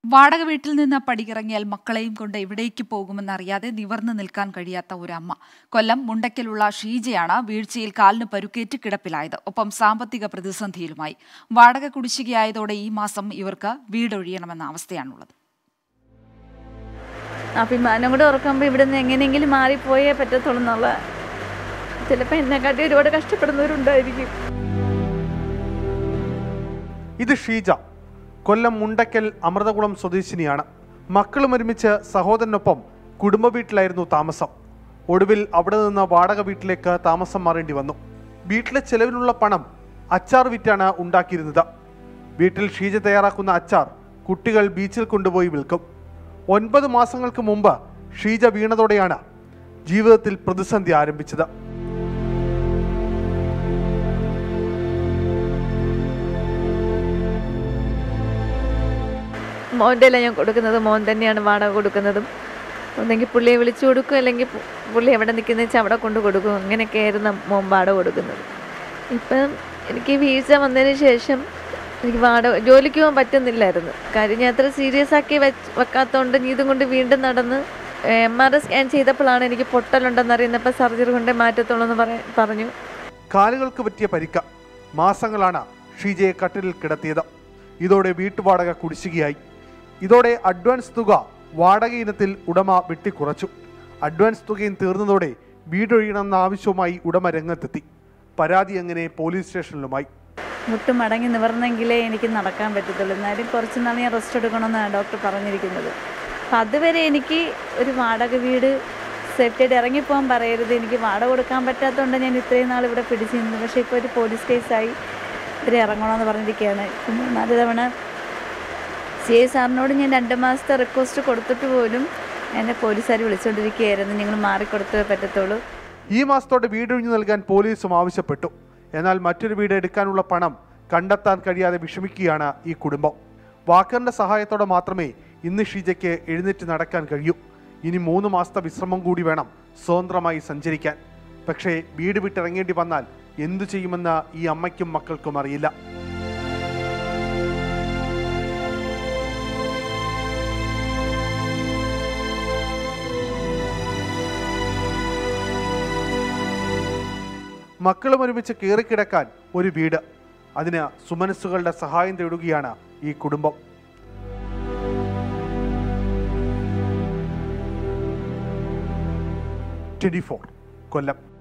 വാടക വീട്ടിൽ നിന്ന് പടിയിറങ്ങിയാൽ മക്കളെയും കൊണ്ട് എവിടേക്ക് പോകുമെന്നറിയാതെ നിവർന്നു നിൽക്കാൻ കഴിയാത്ത ഒരു അമ്മ കൊല്ലം മുണ്ടയ്ക്കലുള്ള ഷീജയാണ് വീഴ്ചയിൽ കാലിന് പരുക്കേറ്റ് കിടപ്പിലായത് ഒപ്പം സാമ്പത്തിക പ്രതിസന്ധിയിലുമായി വാടക കുടിശ്ശികയായതോടെ ഈ മാസം ഇവർക്ക് വീടൊഴിയണമെന്ന അവസ്ഥയാണുള്ളത് അഭിമാനം കൂടെ ഓർക്കുമ്പോൾ ഇവിടുന്ന് എങ്ങനെയെങ്കിലും മാറിപ്പോയേ പറ്റത്തുള്ളൂ എന്നുള്ള ചിലപ്പോൾ എന്നെക്കാട്ടി ഒരുപാട് കഷ്ടപ്പെടുന്നവരുണ്ടായിരിക്കും ഇത് ഷീജ കൊല്ലം മുണ്ടക്കൽ അമൃതകുളം സ്വദേശിനിയാണ് മക്കളും ഒരുമിച്ച് സഹോദരനൊപ്പം കുടുംബ വീട്ടിലായിരുന്നു താമസം ഒടുവിൽ അവിടെ നിന്ന് വാടക വീട്ടിലേക്ക് താമസം മാറേണ്ടി വന്നു വീട്ടിലെ ചെലവിനുള്ള പണം അച്ചാർ വിറ്റാണ് ഉണ്ടാക്കിയിരുന്നത് വീട്ടിൽ ഷീജ തയ്യാറാക്കുന്ന അച്ചാർ കുട്ടികൾ ബീച്ചിൽ കൊണ്ടുപോയി വിൽക്കും ഒൻപത് മാസങ്ങൾക്ക് മുമ്പ് ഷീജ വീണതോടെയാണ് ജീവിതത്തിൽ പ്രതിസന്ധി ആരംഭിച്ചത് മോൻ്റെ അല്ല ഞാൻ കൊടുക്കുന്നത് മോൻ തന്നെയാണ് വാടക കൊടുക്കുന്നതും ഒന്നെങ്കിൽ പുള്ളിയെ വിളിച്ചു കൊടുക്കും അല്ലെങ്കിൽ പു- പുള്ളി എവിടെ നിൽക്കുന്ന വെച്ചാൽ അവിടെ കൊണ്ട് കൊടുക്കും അങ്ങനെയൊക്കെ ആയിരുന്നു മോൻ വാടക കൊടുക്കുന്നത് ഇപ്പം എനിക്ക് വീഴ്ച വന്നതിന് ശേഷം എനിക്ക് വാടക ജോലിക്ക് പോകാൻ പറ്റുന്നില്ലായിരുന്നു കാര്യം ഞാൻ അത്ര സീരിയസ് ആക്കി വെച്ച് വെക്കാത്തതുകൊണ്ട് നീ ഇതും കൊണ്ട് വീണ്ടും നടന്ന് എം ആർ സ്കാൻ ചെയ്തപ്പോഴാണ് എനിക്ക് പൊട്ടലുണ്ടെന്ന് അറിയുന്നപ്പോൾ സർജറി കൊണ്ടേ മാറ്റത്തുള്ളൂ എന്ന് പറ- പറഞ്ഞു കാലുകൾക്ക് പറ്റിയ പരിക്ക മാസങ്ങളാണ് ഷീജയെ കട്ടിലിൽ കിടത്തിയത് ഇതോടെ വീട്ടുവാടക കുടിശ്ശികയായി ഇതോടെ അഡ്വാൻസ് തുക വാടക ഇനത്തിൽ ഉടമ വെട്ടിക്കുറച്ചു അഡ്വാൻസ് തുകയും തീർന്നതോടെ വീടൊഴിയണമെന്ന ആവശ്യവുമായി ഉടമ രംഗത്തെത്തി പരാതി അങ്ങനെ പോലീസ് സ്റ്റേഷനിലുമായി മുട്ട് മടങ്ങി നിവർന്നെങ്കിലേ എനിക്ക് നടക്കാൻ പറ്റത്തുള്ളൂ എന്നാലും കുറച്ച് നാൾ ഞാൻ റെസ്റ്റ് എടുക്കണമെന്നാണ് ഡോക്ടർ പറഞ്ഞിരിക്കുന്നത് അപ്പം അതുവരെ എനിക്ക് ഒരു വാടക വീട് സേഫ്റ്റിയായിട്ട് ഇറങ്ങിപ്പോകാൻ പറയരുത് എനിക്ക് വാടക കൊടുക്കാൻ പറ്റാത്തതുകൊണ്ട് ഞാൻ ഇത്രയും നാൾ ഇവിടെ പിടിച്ചു നിന്നു പക്ഷേ ഇപ്പോൾ ഒരു പോലീസ് കേസായി ഇത്ര ഇറങ്ങണമെന്ന് പറഞ്ഞിരിക്കുകയാണ് ഇപ്പം മൂന്നാല് തവണ സി ഐ സാറിനോട് ഞാൻ രണ്ട് മാസത്തെ റിക്വസ്റ്റ് കൊടുത്തിട്ട് പോലും എന്നെ പോലീസുകാർ വിളിച്ചുകൊണ്ടിരിക്കുകയായിരുന്നു നിങ്ങൾ മാറിക്കൊടുത്തേ പറ്റത്തുള്ളൂ ഈ മാസത്തോടെ വീടൊഴിഞ്ഞു നൽകാൻ പോലീസും ആവശ്യപ്പെട്ടു എന്നാൽ മറ്റൊരു വീട് എടുക്കാനുള്ള പണം കണ്ടെത്താൻ കഴിയാതെ വിഷമിക്കുകയാണ് ഈ കുടുംബം വാക്കറിന്റെ സഹായത്തോടെ മാത്രമേ ഇന്ന് ഷീജയ്ക്ക് എഴുന്നേറ്റ് നടക്കാൻ കഴിയൂ ഇനി മൂന്ന് മാസത്തെ വിശ്രമം കൂടി വേണം സ്വതന്ത്രമായി സഞ്ചരിക്കാൻ പക്ഷേ വീട് വിട്ടിറങ്ങേണ്ടി വന്നാൽ എന്തു ചെയ്യുമെന്ന് ഈ അമ്മയ്ക്കും മക്കൾക്കും അറിയില്ല മക്കളും ഒരുമിച്ച് കയറിക്കിടക്കാൻ ഒരു വീട് അതിന് സുമനസ്സുകളുടെ സഹായം തേടുകയാണ് ഈ കുടുംബം ട്വന്റി ഫോർ കൊല്ലം